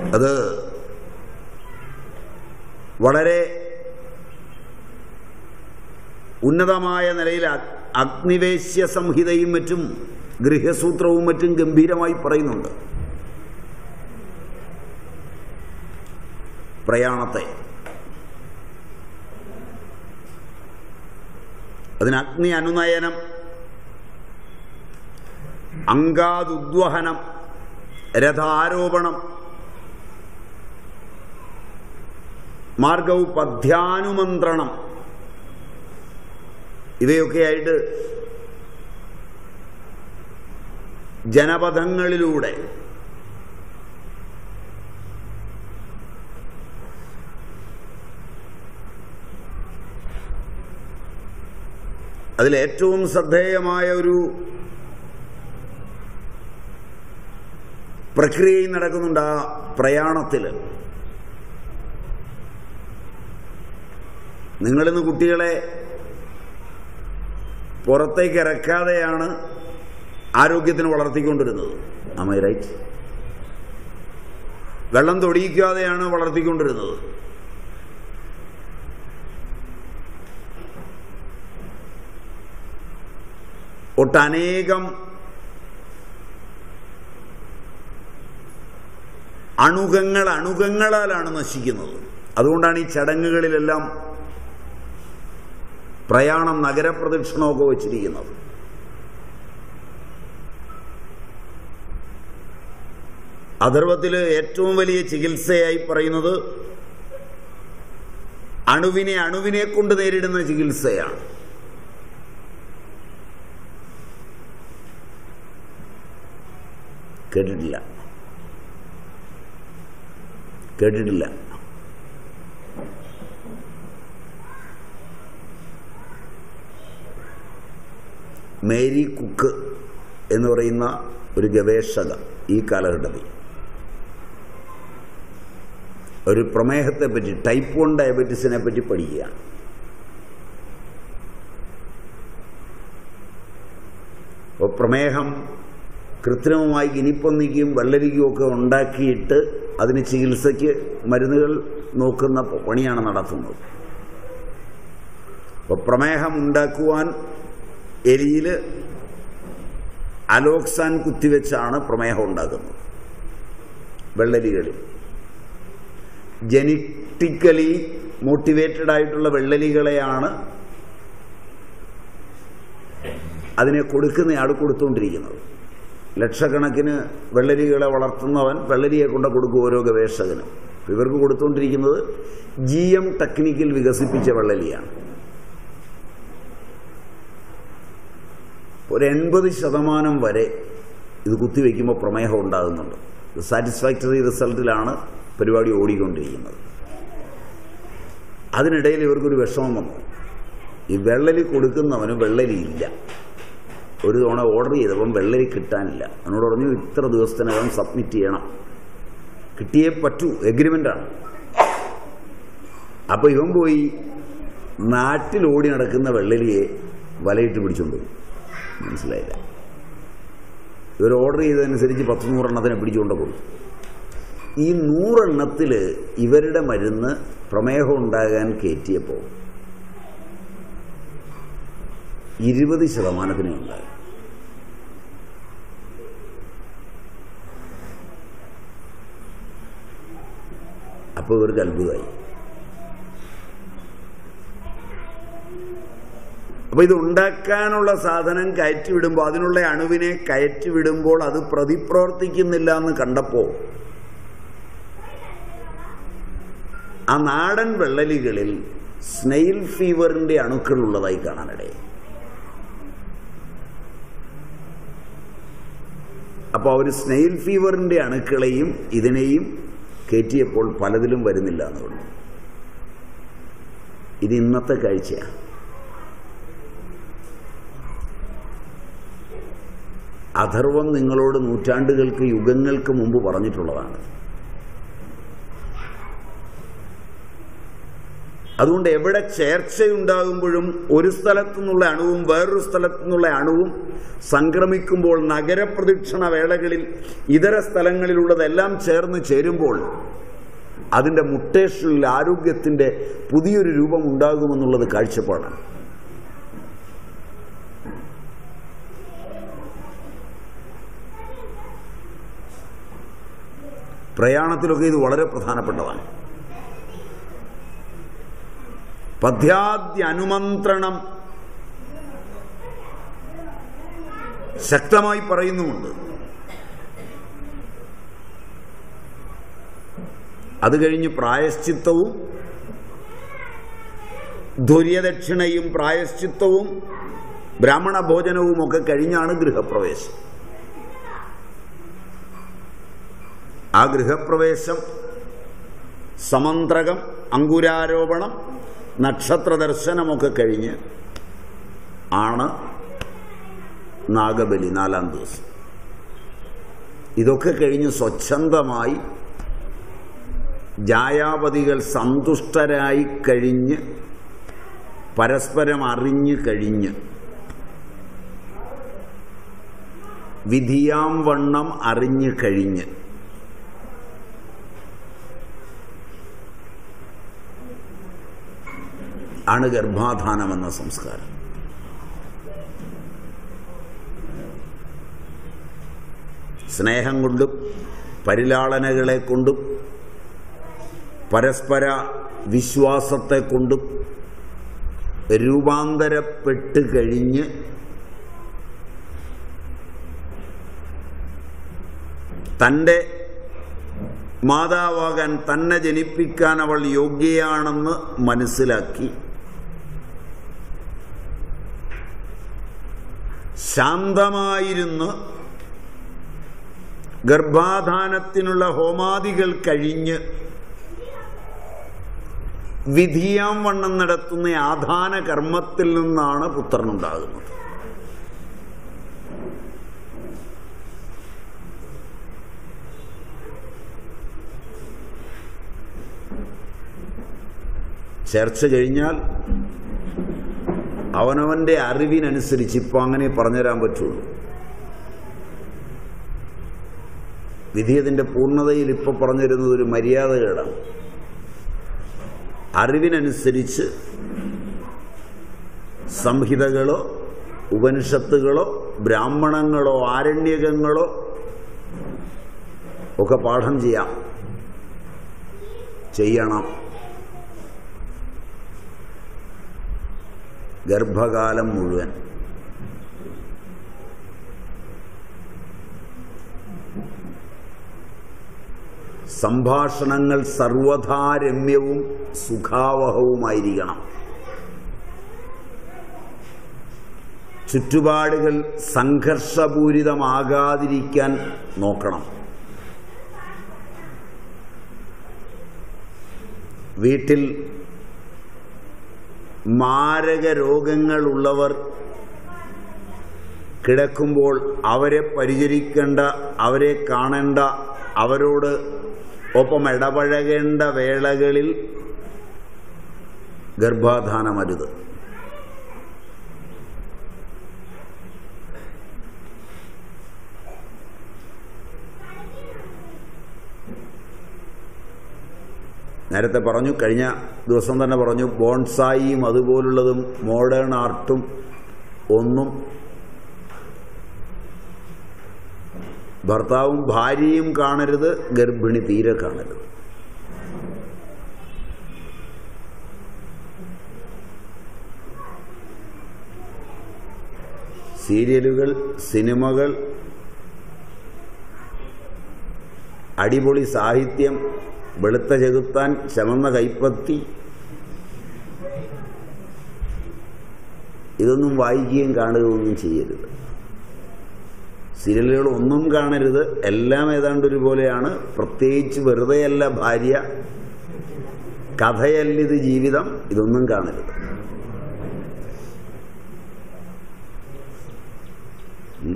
അത് വളരെ ഉന്നതമായ നിലയിൽ അഗ്- അഗ്നിവേശ്യ സംഹിതയും മറ്റും ഗൃഹസൂത്രവും മറ്റും ഗംഭീരമായി പറയുന്നുണ്ട് പ്രയാണത്തെ അതിന് അഗ്നി അനുനയനം അങ്കാതുദ്വഹനം രഥാരോപണം മാർഗവ് പദ്യാനുമന്ത്രണം ഇവയൊക്കെയായിട്ട് ജനപഥങ്ങളിലൂടെ അതിലേറ്റവും ശ്രദ്ധേയമായ ഒരു പ്രക്രിയയും നടക്കുന്നുണ്ട് ആ പ്രയാണത്തിൽ നിങ്ങളിന്ന് കുട്ടികളെ പുറത്തേക്ക് ഇറക്കാതെയാണ് ആരോഗ്യത്തിന് വളർത്തിക്കൊണ്ടിരുന്നത് അമൈ റൈറ്റ് വെള്ളം തൊടിയിക്കാതെയാണ് വളർത്തിക്കൊണ്ടിരുന്നത് ഒട്ടനേകം അണുകങ്ങൾ അണുകങ്ങളാലാണ് നശിക്കുന്നത് അതുകൊണ്ടാണ് ഈ ചടങ്ങുകളിലെല്ലാം പ്രയാണം നഗരപ്രദക്ഷിണമൊക്കെ വച്ചിരിക്കുന്നത് അഥർവത്തിൽ ഏറ്റവും വലിയ ചികിത്സയായി പറയുന്നത് അണുവിനെ അണുവിനെ കൊണ്ട് നേരിടുന്ന ചികിത്സയാണ് കേട്ടിട്ടില്ല കേട്ടിട്ടില്ല മേരി കുക്ക് എന്ന് പറയുന്ന ഒരു ഗവേഷക ഈ കാലഘട്ടത്തിൽ ഒരു പ്രമേഹത്തെ പറ്റി ടൈപ്പ് വൺ ഡയബറ്റീസിനെ പറ്റി പഠിക്കുകയാണ് അപ്പോൾ പ്രമേഹം കൃത്രിമമായി ഗിനിപ്പൊന്നിക്കും വെള്ളരിക്കും ഒക്കെ ഉണ്ടാക്കിയിട്ട് അതിന് ചികിത്സയ്ക്ക് മരുന്നുകൾ നോക്കുന്ന പണിയാണ് നടത്തുന്നത് അപ്പോൾ പ്രമേഹം ഉണ്ടാക്കുവാൻ എലിയിൽ അലോക്സാൻ കുത്തിവെച്ചാണ് പ്രമേഹം ഉണ്ടാക്കുന്നത് വെള്ളരികളിൽ ജനറ്റിക്കലി മോട്ടിവേറ്റഡ് ആയിട്ടുള്ള വെള്ളരികളെയാണ് അതിനെ കൊടുക്കുന്നയാൾ കൊടുത്തുകൊണ്ടിരിക്കുന്നത് ലക്ഷക്കണക്കിന് വെള്ളരികളെ വളർത്തുന്നവൻ വെള്ളരിയെ കൊണ്ട് കൊടുക്കും ഓരോ ഗവേഷകനും ഇവർക്ക് കൊടുത്തുകൊണ്ടിരിക്കുന്നത് ജി എം ടെക്നിക്കിൽ വികസിപ്പിച്ച വെള്ളരിയാണ് ഒരു എൺപത് ശതമാനം വരെ ഇത് കുത്തിവെക്കുമ്പോൾ പ്രമേഹം ഉണ്ടാകുന്നുണ്ട് സാറ്റിസ്ഫാക്ടറി റിസൾട്ടിലാണ് പരിപാടി ഓടിക്കൊണ്ടിരിക്കുന്നത് അതിനിടയിൽ ഇവർക്കൊരു വിഷമം വന്നു ഈ വെള്ളരി കൊടുക്കുന്നവന് വെള്ളരി ഇല്ല ഒരു തവണ ഓർഡർ ചെയ്തപ്പം വെള്ളരി കിട്ടാനില്ല എന്നോട് പറഞ്ഞു ഇത്ര ദിവസത്തിനകം സബ്മിറ്റ് ചെയ്യണം കിട്ടിയേ പറ്റൂ എഗ്രിമെൻ്റാണ് അപ്പോൾ ഇവൻ പോയി നാട്ടിൽ ഓടി നടക്കുന്ന വെള്ളരിയെ വലയിട്ട് പിടിച്ചുകൊണ്ടുപോയി മനസ്സിലായില്ല ഇവർ ഓർഡർ ചെയ്തതനുസരിച്ച് പത്ത് നൂറെണ്ണത്തിനെ പിടിച്ചുകൊണ്ട് കൊടുത്തു ഈ നൂറെണ്ണത്തിൽ ഇവരുടെ മരുന്ന് പ്രമേഹം ഉണ്ടാകാൻ കയറ്റിയപ്പോൾ ഇരുപത് ശതമാനത്തിനേ ഉണ്ടായി അപ്പോൾ ഇവർക്ക് അത്ഭുതമായി അപ്പൊ ഇത് ഉണ്ടാക്കാനുള്ള സാധനം കയറ്റി വിടുമ്പോൾ അതിനുള്ള അണുവിനെ കയറ്റി വിടുമ്പോൾ അത് പ്രതിപ്രവർത്തിക്കുന്നില്ല എന്ന് കണ്ടപ്പോൾ ആ നാടൻ വെള്ളലികളിൽ സ്നെയിൽ ഫീവറിന്റെ അണുക്കൾ ഉള്ളതായി കാണാനിടയായി അപ്പോൾ അവർ സ്നെയിൽ ഫീവറിന്റെ അണുക്കളെയും ഇതിനെയും കയറ്റിയപ്പോൾ പലതിലും വരുന്നില്ല എന്ന് പറഞ്ഞു ഇത് ഇന്നത്തെ കാഴ്ചയാണ് അഥർവം നിങ്ങളോട് നൂറ്റാണ്ടുകൾക്ക് യുഗങ്ങൾക്ക് മുമ്പ് പറഞ്ഞിട്ടുള്ളതാണ് അതുകൊണ്ട് എവിടെ ചേർച്ചയുണ്ടാകുമ്പോഴും ഒരു സ്ഥലത്തു നിന്നുള്ള അണുവും വേറൊരു സ്ഥലത്തു നിന്നുള്ള അണുവും സംക്രമിക്കുമ്പോൾ നഗരപ്രദക്ഷിണ വേളകളിൽ ഇതര സ്ഥലങ്ങളിലുള്ളതെല്ലാം ചേർന്ന് ചേരുമ്പോൾ അതിൻ്റെ മുട്ടേഷനിൽ ആരോഗ്യത്തിൻ്റെ പുതിയൊരു രൂപം ഉണ്ടാകുമെന്നുള്ളത് കാഴ്ചപ്പാടാണ് പ്രയാണത്തിലൊക്കെ ഇത് വളരെ പ്രധാനപ്പെട്ടതാണ് പദ്യാദ്യ അനുമന്ത്രണം ശക്തമായി പറയുന്നുമുണ്ട് അത് കഴിഞ്ഞ് പ്രായശ്ചിത്തവും ധുര്യദക്ഷിണയും പ്രായശ്ചിത്തവും ബ്രാഹ്മണ ഭോജനവും ഒക്കെ കഴിഞ്ഞാണ് ഗൃഹപ്രവേശം ആ ഗൃഹപ്രവേശം സമന്ത്രകം അങ്കുരാരോപണം നക്ഷത്ര ദർശനമൊക്കെ കഴിഞ്ഞ് ആണ് നാഗബലി നാലാം ദിവസം ഇതൊക്കെ കഴിഞ്ഞ് സ്വച്ഛന്തമായി ജായാപതികൾ സന്തുഷ്ടരായി കഴിഞ്ഞ് പരസ്പരം അറിഞ്ഞു കഴിഞ്ഞ് വിധിയാം വണ്ണം അറിഞ്ഞു കഴിഞ്ഞ് ആണ് ഗർഭാധാനം എന്ന സംസ്കാരം സ്നേഹം കൊണ്ടും പരിലാളനകളെ കൊണ്ടും പരസ്പര വിശ്വാസത്തെ കൊണ്ടും രൂപാന്തരപ്പെട്ട് കഴിഞ്ഞ് തൻ്റെ മാതാവാകാൻ തന്നെ ജനിപ്പിക്കാൻ അവൾ യോഗ്യയാണെന്ന് മനസ്സിലാക്കി ശാന്തമായിരുന്ന് ഗർഭാധാനത്തിനുള്ള ഹോമാദികൾ കഴിഞ്ഞ് വിധിയാം വണ്ണം നടത്തുന്ന ആധാന കർമ്മത്തിൽ നിന്നാണ് പുത്രനുണ്ടാകുന്നത് ചർച്ച കഴിഞ്ഞാൽ അവനവന്റെ അറിവിനനുസരിച്ച് ഇപ്പൊ അങ്ങനെ പറഞ്ഞുതരാൻ പറ്റുള്ളൂ വിധിയതിന്റെ പൂർണ്ണതയിൽ ഇപ്പൊ പറഞ്ഞിരുന്നത് ഒരു മര്യാദകേടാണ് അറിവിനനുസരിച്ച് സംഹിതകളോ ഉപനിഷത്തുകളോ ബ്രാഹ്മണങ്ങളോ ആരണ്യകങ്ങളോ ഒക്കെ പാഠം ചെയ്യാം ചെയ്യണം ഗർഭകാലം മുഴുവൻ സംഭാഷണങ്ങൾ സർവഥാ രമ്യവും സുഖാവഹവുമായിരിക്കണം ചുറ്റുപാടുകൾ സംഘർഷപൂരിതമാകാതിരിക്കാൻ നോക്കണം വീട്ടിൽ മാരക രോഗങ്ങളുള്ളവർ കിടക്കുമ്പോൾ അവരെ പരിചരിക്കേണ്ട അവരെ കാണേണ്ട അവരോട് ഒപ്പം ഇടപഴകേണ്ട വേളകളിൽ ഗർഭാധാനമരുത് നേരത്തെ പറഞ്ഞു കഴിഞ്ഞ ദിവസം തന്നെ പറഞ്ഞു ബോൺസായിയും അതുപോലുള്ളതും മോഡേൺ ആർട്ടും ഒന്നും ഭർത്താവും ഭാര്യയും കാണരുത് ഗർഭിണി തീരെ കാണരുത് സീരിയലുകൾ സിനിമകൾ അടിപൊളി സാഹിത്യം വെളുത്ത ചെകുത്താൻ ചമന്ന കൈപ്പത്തി ഇതൊന്നും വായിക്കുകയും കാണുകയൊന്നും ചെയ്യരുത് സീരിയലുകൾ ഒന്നും കാണരുത് എല്ലാം ഏതാണ്ട് ഒരുപോലെയാണ് പ്രത്യേകിച്ച് വെറുതെയല്ല ഭാര്യ കഥയല്ലിത് ജീവിതം ഇതൊന്നും കാണരുത് ഉം.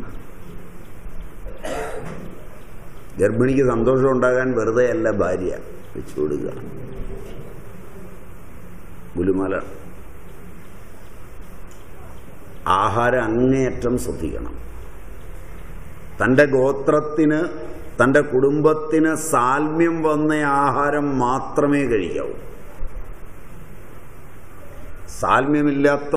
ഗർഭിണിക്ക് സന്തോഷം ഉണ്ടാകാൻ വെറുതെയല്ല ഭാര്യ വെച്ചു കൊടുക്കുക ഗുലുമാല ആഹാരം അങ്ങേയറ്റം ശ്രദ്ധിക്കണം തൻ്റെ ഗോത്രത്തിന് തൻ്റെ കുടുംബത്തിന് സാൽമ്യം വന്ന ആഹാരം മാത്രമേ കഴിക്കാവൂ സാൽമ്യമില്ലാത്ത